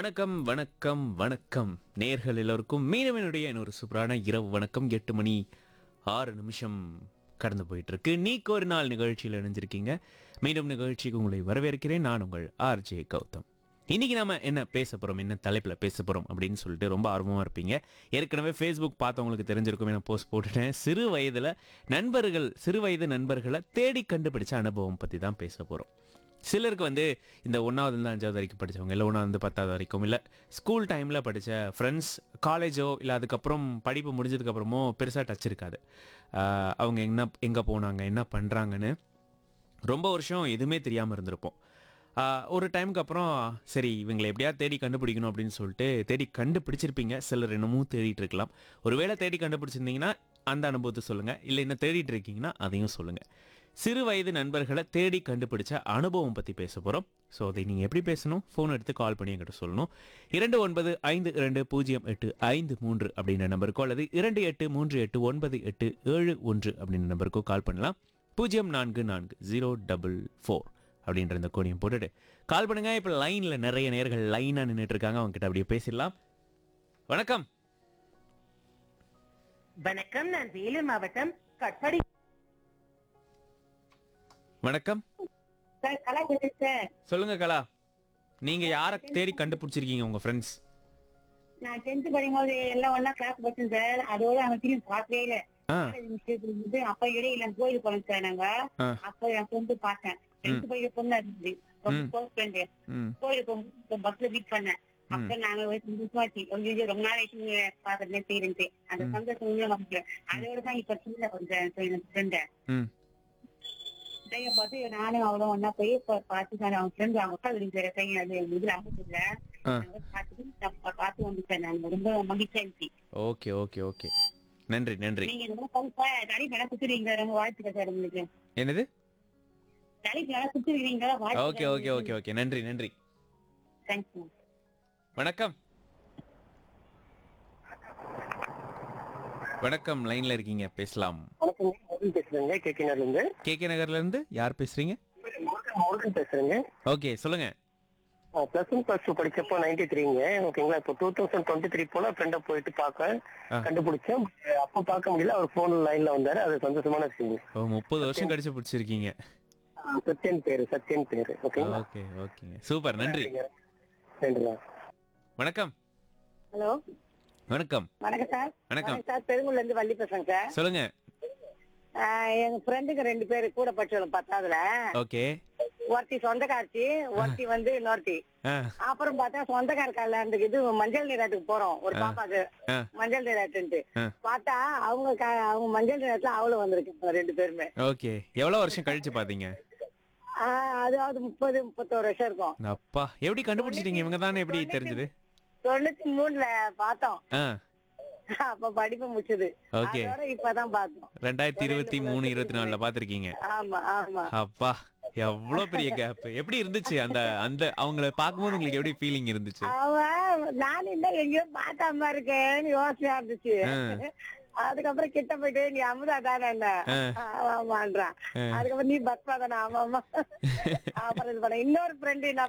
வணக்கம் வணக்கம் வணக்கம் நேர்கள் எல்லோருக்கும் மீனவனுடைய இன்னொரு சூப்பரான இரவு வணக்கம் எட்டு மணி ஆறு நிமிஷம் கடந்து போயிட்டு இருக்கு நீக்கு ஒரு நாள் நிகழ்ச்சியில் இணைஞ்சிருக்கீங்க மீண்டும் நிகழ்ச்சிக்கு உங்களை வரவேற்கிறேன் நான் உங்கள் ஆர்ஜே கௌதம் இன்னைக்கு நாம என்ன பேச போறோம் என்ன தலைப்புல பேச போறோம் அப்படின்னு சொல்லிட்டு ரொம்ப ஆர்வமா இருப்பீங்க ஏற்கனவே ஃபேஸ்புக் பார்த்தவங்களுக்கு தெரிஞ்சிருக்கும் நான் போஸ்ட் போட்டுட்டேன் சிறு வயதுல நண்பர்கள் சிறு வயது நண்பர்களை தேடி கண்டுபிடிச்ச அனுபவம் பத்தி தான் பேச போறோம் சிலருக்கு வந்து இந்த ஒன்றாவதுலேருந்து அஞ்சாவது வரைக்கும் படித்தவங்க இல்லை ஒன்றாவது பத்தாவது வரைக்கும் இல்லை ஸ்கூல் டைமில் படித்த ஃப்ரெண்ட்ஸ் காலேஜோ இல்லை அதுக்கப்புறம் படிப்பு முடிஞ்சதுக்கப்புறமோ பெருசாக டச் இருக்காது ஆஹ் அவங்க என்ன எங்கே போனாங்க என்ன பண்ணுறாங்கன்னு ரொம்ப வருஷம் எதுவுமே தெரியாமல் இருந்திருப்போம் ஆஹ் ஒரு டைமுக்கு அப்புறம் சரி இவங்களை எப்படியாவது தேடி கண்டுபிடிக்கணும் அப்படின்னு சொல்லிட்டு தேடி கண்டுபிடிச்சிருப்பீங்க சிலர் என்னமும் தேடிட்டு இருக்கலாம் ஒருவேளை தேடி கண்டுபிடிச்சிருந்தீங்கன்னா அந்த அனுபவத்தை சொல்லுங்கள் இல்லை என்ன தேடிட்டு இருக்கீங்கன்னா அதையும் சொல்லுங்கள் சிறு வயது நண்பர்களை தேடி கண்டுபிடிச்ச அனுபவம் பற்றி பேச போகிறோம் ஸோ அதை நீங்கள் எப்படி பேசணும் ஃபோன் எடுத்து கால் பண்ணி என்கிட்ட சொல்லணும் இரண்டு ஒன்பது ஐந்து இரண்டு பூஜ்ஜியம் எட்டு ஐந்து மூன்று அப்படின்ற நம்பருக்கோ அல்லது இரண்டு எட்டு மூன்று எட்டு ஒன்பது எட்டு ஏழு ஒன்று அப்படின்ற நம்பருக்கோ கால் பண்ணலாம் பூஜ்ஜியம் நான்கு நான்கு ஜீரோ டபுள் ஃபோர் அப்படின்ற இந்த கோடியும் போட்டுட்டு கால் பண்ணுங்க இப்போ லைன்ல நிறைய நேர்கள் லைனா நின்றுட்டு இருக்காங்க அவங்க கிட்ட அப்படியே பேசிடலாம் வணக்கம் வணக்கம் நான் வேலூர் மாவட்டம் கட்பாடி வணக்கம் சார் கலா பேசுறேன் சார் சொல்லுங்க கலா நீங்க யாரை தேடி கண்டுபிடிச்சிருக்கீங்க உங்க ஃப்ரெண்ட்ஸ் நான் டென்த் படிக்கும்போது எல்லாம் ஒண்ணா கிளாஸ் படிச்சேன் சார் அதோட அவன் திரும்பி பார்த்தே இல்ல ஆ மிஸ்டேக் இருந்தது அப்ப இடையில கோயிலுக்கு போனோம் சார் நாங்க ஆ. அப்ப என் ஃப்ரெண்டு பார்த்தேன் டென்த் படிக்கிற பொண்ணு இருந்தது ரொம்ப ம். க்ளோஸ் ஃப்ரெண்டு ம் கோயிலுக்கு பஸ்ல மீட் பண்ணேன் அப்ப நாங்க ஒரு சந்தோஷமாச்சு ஐயோ ரொம்ப நாள் ஆயிடுச்சு பாக்குறதுல செய்யறது அந்த ம். சந்தோஷம் இன்னும் நமக்கு அதோட தான் இப்ப சின்ன கொஞ்சம் ஃப்ரெண்ட ம் கைய பார்த்து நானும் அவளும் ஒன்னா போய் இப்ப பார்த்து நான் அவன் ஃப்ரெண்ட் அவங்க அக்கா விடுங்கிற கையை அது இதுல அனுப்பல ஆ பார்த்துட்டு தப்பா பார்த்து வந்துட்டேன் நான் ரொம்ப மகிழ்ச்சியா இருந்துச்சு ஓகே ஓகே ஓகே நன்றி நன்றி நீங்க ரொம்ப கண்டிப்பா தனி நல்லா குத்துறீங்க ரொம்ப வாழ்த்துக்கள் சார் உங்களுக்கு என்னது தனி நல்லா குத்துறீங்க ஓகே ஓகே ஓகே ஓகே நன்றி நன்றி தேங்க்யூ வணக்கம் வணக்கம் லைன்ல இருக்கீங்க பேசலாம் வணக்கம் முருகன் பேசுறேங்க கேக்கினர்ல இருந்து கே கே நகர்ல இருந்து யார் பேசுறீங்க முருகன் பேசுறேங்க ஓகே சொல்லுங்க பிளஸ் ஒன் பிளஸ் டூ படிச்சப்போ நைன்டி த்ரீங்க ஓகேங்களா இப்போ டூ தௌசண்ட் டுவெண்ட்டி த்ரீ போல ஃப்ரெண்டை போயிட்டு பார்க்க ஆ. கண்டுபிடிச்சேன் அப்போ பார்க்க முடியல அவர் போன் லைன்ல வந்தாரு அது சந்தோஷமான விஷயம் ஓ முப்பது வருஷம் கழிச்சு பிடிச்சிருக்கீங்க சத்யன் பேரு சத்யன் பேரு ஓகேங்களா ஓகே ஓகேங்க சூப்பர் நன்றி நன்றிங்க வணக்கம் ஹலோ வணக்கம் வணக்கம் சார் வணக்கம் சார் பெருங்குள்ள இருந்து வள்ளி பேசுறேன் சார் சொல்லுங்க ஆஹ் எங்க ஃப்ரெண்டுக்கு ரெண்டு பேரு கூட படிச்சவங்க பத்தாவதுல ஓகே ஒருத்தி சொந்தக்காரச்சி ஒருத்தி வந்து இன்னொருத்தி ஆ அப்புறம் பார்த்தா சொந்தக்கார கல்யாணத்துக்கு இது மஞ்சள் நீராட்டுக்கு போறோம் ஒரு பாப்பாக்கு ஆ. மஞ்சள் நீராட்டுன்ட்டு ஆ. பார்த்தா அவங்க க- அவங்க மஞ்சள் நீராட்டுல அவளும் வந்திருக்கு ரெண்டு பேருமே ஓகே எவ்வளவு வருஷம் கழிச்சு பாத்தீங்க ஆஹ் அதாவது முப்பது முப்பத்தோரு வருஷம் இருக்கும் அப்பா எப்படி கண்டுபிடிச்சிட்டீங்க இவங்க தானே எப்படி தெரிஞ்சது தொண்ணூத்தி மூணுல பார்த்தோம் ஆ அப்ப படிப்பு முடிச்சது ஓகே அதோட இப்பதான் பார்த்தோம் ரெண்டாயிரத்தி இருபத்தி மூணு இருபத்தி நாலுல பாத்திருக்கீங்க ஆமா ஆமா அப்பா எவ்வளவு பெரிய கேப் எப்படி இருந்துச்சு அந்த அந்த அவங்கள பார்க்கும்போது உங்களுக்கு எப்படி ஃபீலிங் இருந்துச்சு அவன் நான் என்ன எங்கேயோ பார்த்த மாதிரி இருக்கேன்னு யோசனையா இருந்துச்சு ஆ. அதுக்கப்புறம் கிட்ட போயிட்டு நீ அமுதா தானே என்ன ஆ. ஆமான்றான் ஆ. அதுக்கப்புறம் நீ பத்மா தானே ஆமா ஆமா அப்புறம் இது பண்ண இன்னொரு ஃப்ரெண்டு என்ன